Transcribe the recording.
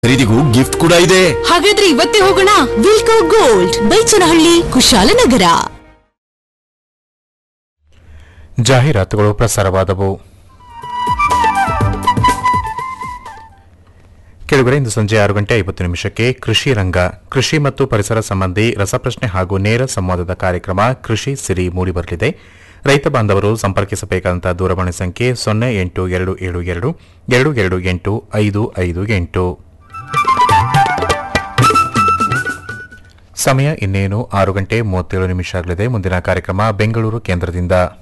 ಖರೀದಿಗೂ gift ಕೂಡ ಇದೆ ಹಾಗಾದ್ರೆ ಇವತ್ತೇ ಹೋಗೋಣ ವಿಲ್ಕೋ ಗೋಲ್ಡ್ ಬೈಚನಹಳ್ಳಿ ಕುಶಾಲನಗರ ಜಾಹೀರಾತುಗಳು ಪ್ರಸಾರವಾದವು ಕೆಳಗಡೆ ಇಂದು ಸಂಜೆ ಆರು ಗಂಟೆ ಐವತ್ತು ನಿಮಿಷಕ್ಕೆ ಕೃಷಿ ರಂಗ ಕೃಷಿ ಮತ್ತು ಪರಿಸರ ಸಂಬಂಧಿ ರಸಪ್ರಶ್ನೆ ಹಾಗೂ ನೇರ ಸಂವಾದದ ಕಾರ್ಯಕ್ರಮ ಕೃಷಿ ಸಿರಿ ಮೂಡಿಬರಲಿದೆ ರೈತ ಬಾಂಧವರು ಸಂಪರ್ಕಿಸಬೇಕಾದಂತಹ ದೂರವಾಣಿ ಸಂಖ್ಯೆ ಸೊನ್ನೆ ಎಂಟು ಎರಡು ಏಳು ಎರಡು ಎರಡು ಎರಡು ಎಂಟು ಐದು ಐದು ಎಂಟು ಸಮಯ ಇನ್ನೇನು ಆರು ಗಂಟೆ ಮೂವತ್ತೇಳು ನಿಮಿಷ ಆಗಲಿದೆ ಮುಂದಿನ ಕಾರ್ಯಕ್ರಮ ಬೆಂಗಳೂರು ಕೇಂದ್ರದಿಂದ